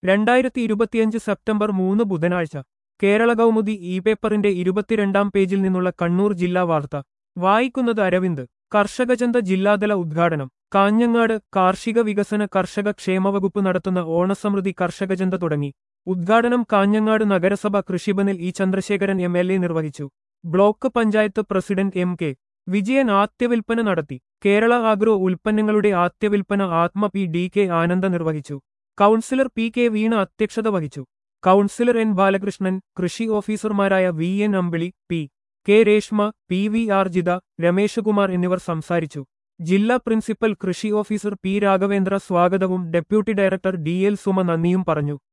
രണ്ടായിരത്തി ഇരുപത്തിയഞ്ച് സെപ്റ്റംബർ മൂന്ന് ബുധനാഴ്ച കേരള കൗമുദി ഇ പേപ്പറിന്റെ ഇരുപത്തിരണ്ടാം പേജിൽ നിന്നുള്ള കണ്ണൂർ ജില്ലാ വാർത്ത വായിക്കുന്നത് അരവിന്ദ് കർഷകചന്ത ജില്ലാതല ഉദ്ഘാടനം കാഞ്ഞങ്ങാട് കാർഷിക വികസന കർഷക ക്ഷേമവകുപ്പ് നടത്തുന്ന ഓണസമൃദ്ധി കർഷകചന്ത തുടങ്ങി ഉദ്ഘാടനം കാഞ്ഞങ്ങാട് നഗരസഭ കൃഷിഭനിൽ E Chandrasekharan M L A നിർവഹിച്ചു block panchayat president M K Vijayan ആദ്യവിൽപ്പന നടത്തി കേരള ആഗ്രോ ഉൽപ്പന്നങ്ങളുടെ ആദ്യവിൽപ്പന ആത്മ പി ഡി കെ ആനന്ദ നിർവഹിച്ചു കൗൺസിലർ പി കെ വീണ അധ്യക്ഷത വഹിച്ചു കൗൺസിലർ എൻ ബാലകൃഷ്ണൻ കൃഷി ഓഫീസർമാരായ V N Ambili P K Reshma P V R Jitha Rameshkumar എന്നിവർ സംസാരിച്ചു ജില്ലാ പ്രിൻസിപ്പൽ കൃഷി ഓഫീസർ പി രാഘവേന്ദ്ര സ്വാഗതവും deputy director D L Suma നന്ദിയും പറഞ്ഞു